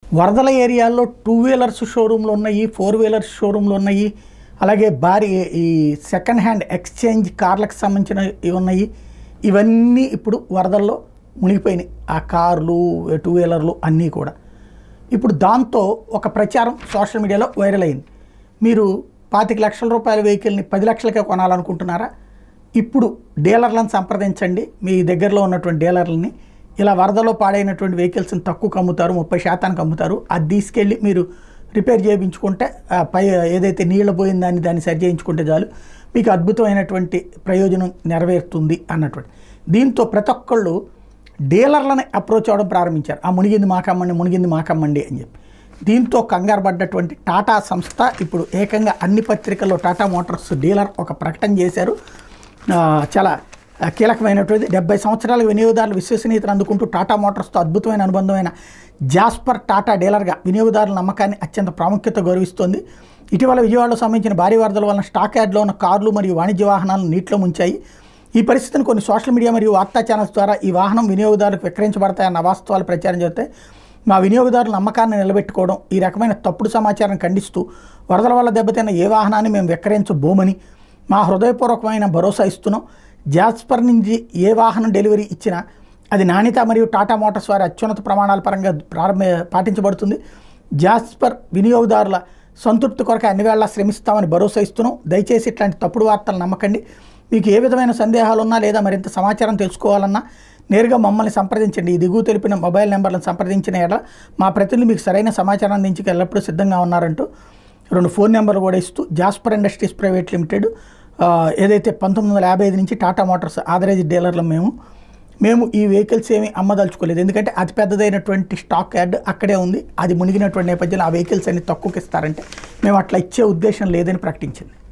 వరదల ఏరియాల్లో two wheelers షోరూమ్లు ఉన్నాయి ఫోర్ వీలర్స్ షోరూమ్లు ఉన్నాయి అలాగే భారీ ఈ సెకండ్ హ్యాండ్ ఎక్స్చేంజ్ కార్లకు సంబంధించిన ఇవి ఉన్నాయి ఇవన్నీ ఇప్పుడు వరదల్లో మునిగిపోయినాయి ఆ కార్లు టూ వీలర్లు అన్నీ కూడా ఇప్పుడు దాంతో ఒక ప్రచారం సోషల్ మీడియాలో వైరల్ అయింది మీరు పాతిక లక్షల రూపాయల వెహికల్ని పది లక్షలకే కొనాలనుకుంటున్నారా ఇప్పుడు డీలర్లను సంప్రదించండి మీ దగ్గరలో ఉన్నటువంటి డీలర్లని ఇలా వరదలో పాడైనటువంటి వెహికల్స్ని తక్కువకు అమ్ముతారు ముప్పై శాతానికి అమ్ముతారు అది తీసుకెళ్ళి మీరు రిపేర్ చేయించుకుంటే ఆ పై ఏదైతే నీళ్ళు పోయిన దాన్ని దాన్ని సరి చేయించుకుంటే చాలు మీకు అద్భుతమైనటువంటి ప్రయోజనం నెరవేరుతుంది అన్నటువంటి దీంతో ప్రతి ఒక్కళ్ళు డీలర్లని అప్రోచ్ అవ్వడం ప్రారంభించారు ఆ మునిగింది మాకమ్మండి మునిగింది మాకమ్మండి అని చెప్పి దీంతో కంగారు పడ్డటువంటి టాటా సంస్థ ఇప్పుడు ఏకంగా అన్ని పత్రికల్లో టాటా మోటార్స్ డీలర్ ఒక ప్రకటన చేశారు ఆ, చాలా ఆ, కీలకమైనటువంటి డెబ్బై సంవత్సరాల వినియోగదారుల విశ్వసనీయతను అందుకుంటూ టాటా మోటార్స్తో అద్భుతమైన అనుబంధమైన జాస్పర్ టాటా డీలర్గా వినియోగదారుల నమ్మకాన్ని అత్యంత ప్రాముఖ్యత గౌరవిస్తోంది ఇటీవల విజయవాడలో సంబంధించిన భారీ వరదల వలన స్టాక్ యార్డ్లో ఉన్న కార్లు మరియు వాణిజ్య వాహనాలను నీటిలో ముంచాయి ఈ పరిస్థితిని కొన్ని సోషల్ మీడియా మరియు వార్తా ఛానల్స్ ద్వారా ఈ వాహనం వినియోగదారులకు విక్రయించబడతాయన్న వాస్తవాలు ప్రచారం చేస్తాయి మా వినియోగదారుల నమ్మకాన్ని నిలబెట్టుకోవడం ఈ రకమైన తప్పుడు సమాచారం ఖండిస్తూ వరదల వల్ల దెబ్బతిన్న ఏ వాహనాన్ని మేము విక్రయించబోమని మా హృదయపూర్వకమైన భరోసా ఇస్తున్నాం జాస్పర్ నుంచి ఏ వాహనం డెలివరీ ఇచ్చినా అది నాణ్యత మరియు టాటా మోటార్స్ వారి అత్యున్నత ప్రమాణాల పరంగా ప్రారంభ పాటించబడుతుంది జాస్పర్ వినియోగదారుల సంతృప్తి కొరకు అన్ని వేళలా శ్రమిస్తామని భరోసా ఇస్తున్నాం దయచేసి ఇట్లాంటి తప్పుడు వార్తలు నమ్మకండి మీకు ఏ విధమైన సందేహాలు ఉన్నా లేదా మరింత సమాచారం తెలుసుకోవాలన్నా నేరుగా మమ్మల్ని సంప్రదించండి ఈ దిగువ తెలిపిన మొబైల్ నెంబర్లను సంప్రదించిన ఎడల మా ప్రతినిధి మీకు సరైన సమాచారం అందించి ఎల్లప్పుడూ సిద్ధంగా ఉన్నారంటూ రెండు ఫోన్ నెంబర్లు కూడా ఇస్తూ జాస్పర్ ఇండస్ట్రీస్ ప్రైవేట్ లిమిటెడ్ ఆ, ఏదైతే పంతొమ్మిది వందల యాభై ఐదు నుంచి టాటా మోటార్స్ ఆథరైజ్ డీలర్లు మేము మేము ఈ వెహికల్స్ ఏమీ అమ్మదలుచుకోలేదు ఎందుకంటే అతి పెద్దదైనటువంటి స్టాక్ యార్డ్ అక్కడే ఉంది అది మునిగినటువంటి నేపథ్యంలో ఆ వెహికల్స్ అన్ని తక్కువకి ఇస్తారంటే మేము అట్లా ఇచ్చే ఉద్దేశం లేదని ప్రకటించింది